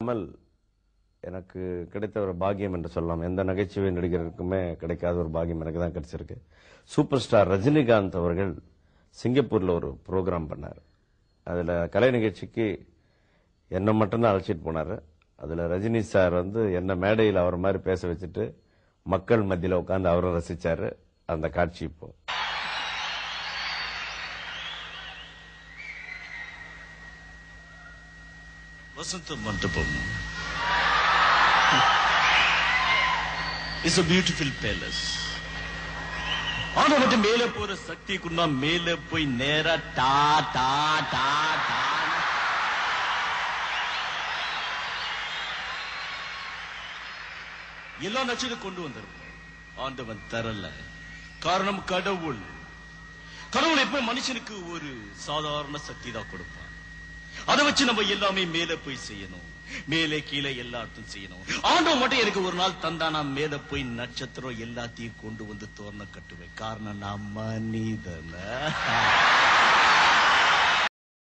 இல்லாமல் எனக்கு கிடைத்த ஒரு பாக்கியம் என்று சொல்லலாம் எந்த நகைச்சுவை நடிகருக்குமே கிடைக்காத ஒரு பாக்கியம் எனக்கு தான் கிடைச்சிருக்கு சூப்பர் ஸ்டார் ரஜினிகாந்த் அவர்கள் சிங்கப்பூர்ல ஒரு ப்ரோக்ராம் பண்ணார் அதுல கலை நிகழ்ச்சிக்கு என்னை மட்டும்தான் அழைச்சிட்டு போனாரு அதுல ரஜினி சார் வந்து என்ன மேடையில் அவர் மாதிரி பேச வச்சுட்டு மக்கள் மத்தியில உட்கார்ந்து அவரும் ரசிச்சாரு அந்த காட்சி இப்போ வசந்த மண்டபம் இஸ் a பியூட்டிஃபுல் பேலஸ் ஆனா மட்டும் மேல போற சக்திக்குன்னா மேல போய் நேரா டா டா டா டா எல்லா நச்சும் கொண்டு வந்திருப்போம் ஆண்டவன் தரல காரணம் கடவுள் கடவுள் எப்ப மனுஷனுக்கு ஒரு சாதாரண சக்தி தான் கொடுப்பான் அதை வச்சு நம்ம எல்லாமே மேல போய் செய்யணும் மேலே கீழே எல்லாத்தையும் செய்யணும் ஆண்டவன் மட்டும் எனக்கு ஒரு நாள் தந்தா நான் மேல போய் நட்சத்திரம் எல்லாத்தையும் கொண்டு வந்து தோரணம் கட்டுவேன் காரணம் நான் மனிதன